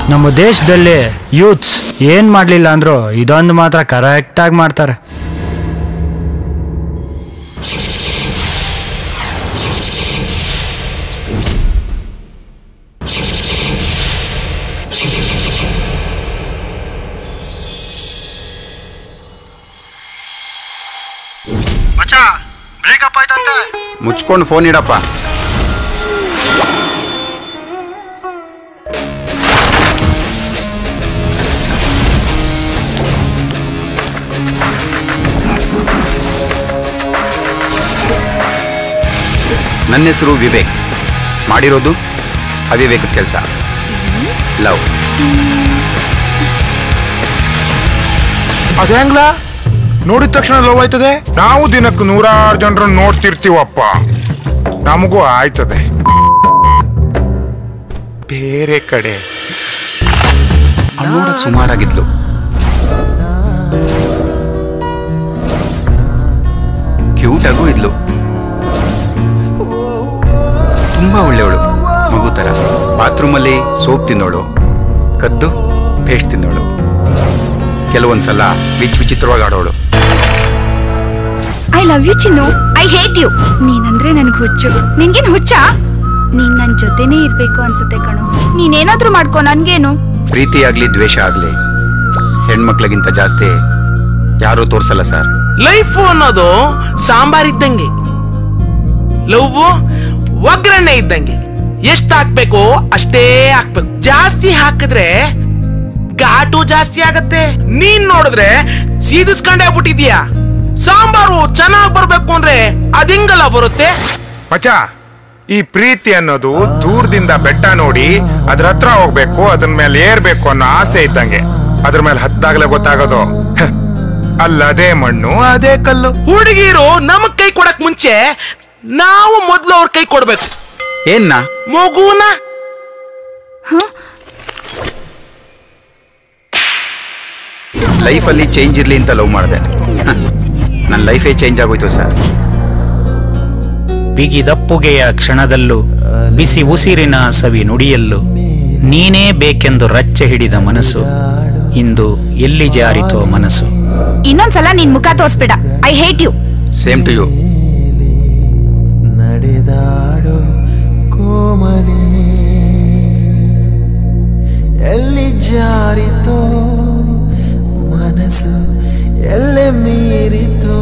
ನಮ್ಮ ದೇಶದಲ್ಲಿ ಯೂತ್ಸ್ ಏನ್ ಮಾಡ್ಲಿಲ್ಲ ಅಂದ್ರು ಇದೊಂದು ಮಾತ್ರ ಕರೆಕ್ಟಾಗಿ ಮಾಡ್ತಾರೆ ಮುಚ್ಕೊಂಡು ಫೋನ್ ಇಡಪ್ಪ ನನ್ನ ಹೆಸರು ವಿವೇಕ್ ಮಾಡಿರೋದು ಅವಿವೇಕದ ಕೆಲಸ ಲವ್ ಅದೇಂಗ್ಲ ನೋಡಿದ ತಕ್ಷಣ ಲವ್ ಆಯ್ತದೆ ನಾವು ದಿನಕ್ಕೆ ನೂರಾರು ಜನರನ್ನ ನೋಡ್ತಿರ್ತೀವಪ್ಪ ನಮಗೂ ಆಯ್ತದೆ ಬೇರೆ ಕಡೆ ಅವ್ಳು ನೋಡಕ್ ಸುಮಾರಾಗಿದ್ಲು ಕ್ಯೂಟ್ ಆಗೂ ಇದ್ಲು ತುಂಬಾ ಒಳ್ಳೆಯವಳು ಮಗು ತರ ಬಾತ್ರೂಮಲ್ಲಿ ಸೋಪ್ ತಿನ್ನೋಳು ಕದ್ದು ಪೇಸ್ಟ್ ತಿನ್ನೋಳು ಕೆಲವೊಂದ್ಸಲ ವಿಚ್ ವಿಚಿತ್ರವಾಗಿ ಆಡೋಳು I love you Chinnu I hate you ನೀನಂದ್ರೆ ನನ್ಗೆ ಹುಚ್ಚು ನಿನ್ಗೇನ್ ಹುಚ್ಚಾ ನೀನ್ ನನ್ ಜೊತೆನೇ ಇರ್ಬೇಕು ಅನ್ಸುತ್ತೆ ಕಣು ನೀನೇನಾದ್ರೂ ಮಾಡ್ಕೊ ನನ್ಗೇನು ಪ್ರೀತಿ ಆಗ್ಲಿ ದ್ವೇಷ ಆಗ್ಲಿ ಹೆಣ್ಮಕ್ಳಿಗಿಂತ ಜಾಸ್ತಿ ಯಾರೂ ತೋರ್ಸಲ್ಲ ಸರ್ ಲೈಫ್ ಅನ್ನೋದು ಸಾಂಬಾರ್ ಇದ್ದಂಗೆ ಲವ್ ಒಗ್ಗರಣೆ ಇದ್ದಂಗೆ ಎಷ್ಟು ಹಾಕ್ಬೇಕು ಅಷ್ಟೇ ಹಾಕ್ಬೇಕು ಜಾಸ್ತಿ ಹಾಕಿದ್ರೆ ಘಾಟು ಜಾಸ್ತಿ ಆಗತ್ತೆ ನೀನ್ ನೋಡಿದ್ರೆ ಸೀದಿಸ್ಕೊಂಡೇ ಆಗ್ಬಿಟ್ಟಿದ್ಯಾ ಸಾಂಬಾರು ಚೆನ್ನಾಗ್ ಬರ್ಬೇಕು ಅಂದ್ರೆ ಅದಿಂಗಲ್ಲ ಬರುತ್ತೆ ಮಚ ಈ ಪ್ರೀತಿ ಅನ್ನೋದು ದೂರದಿಂದ ಬೆಟ್ಟ ನೋಡಿ ಅದ್ರ ಹತ್ರ ಹೋಗ್ಬೇಕು ಅದ್ರ ಮೇಲೆ ಏರ್ಬೇಕು ಅನ್ನೋ ಆಸೆ ಇದ್ದಂಗೆ ಅದ್ರ ಮೇಲೆ ಹತ್ತಾಗ್ಲೇ ಗೊತ್ತಾಗೋದು ಹ, ಅಲ್ಲದೇ ಮಣ್ಣು ಅದೇ ಕಲ್ಲು ಹುಡುಗಿರು ನಮಗ್ ಕೈ ಕೊಡಕ್ ಮುಂಚೆ ನಾವು ಮೊದ್ಲು ಅವ್ರ ಕೈ ಕೊಡ್ಬೇಕು ಏನ್ನ ಮಗುನ ಲೈಫಲ್ಲಿ ಚೇಂಜ್ ಇರ್ಲಿ ಅಂತ ಲವ್ ಮಾಡಿದೆ ನನ್ನ ಲೈಫೇ ಚೇಂಜ್ ಆಗೋಯ್ತು ಸರ್ ಬಿಗಿದಪ್ಪುಗೆಯ ಕ್ಷಣದಲ್ಲೂ ಬಿಸಿ ಉಸಿರಿನ ಸವಿ ನುಡಿಯಲ್ಲೂ ನೀನೇ ಬೇಕೆಂದು ರಚ್ಚೆ ಹಿಡಿದ ಮನಸ್ಸು ಇಂದು ಎಲ್ಲಿ ಜಾರಿತೋ ಮನಸ್ಸು ಇನ್ನೊಂದ್ಸಲ ನಿನ್ ಮುಖ ತೋರ್ಸ್ಬೇಡ I hate you same to you ನಡೆದಾಡು ಕೋಮಲಿ ಎಲ್ಲಿ ಜಾರಿತೋ ಮನಸ್ಸು ಎಲ್ಲೆ ಮೀರಿತೋ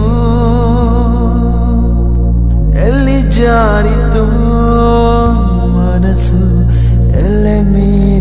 ಎಲ್ಲಿ ಜಾರಿತೋ ಮನಸ್ಸು ಎಲ್ಲೆ ಮೀರಿತೋ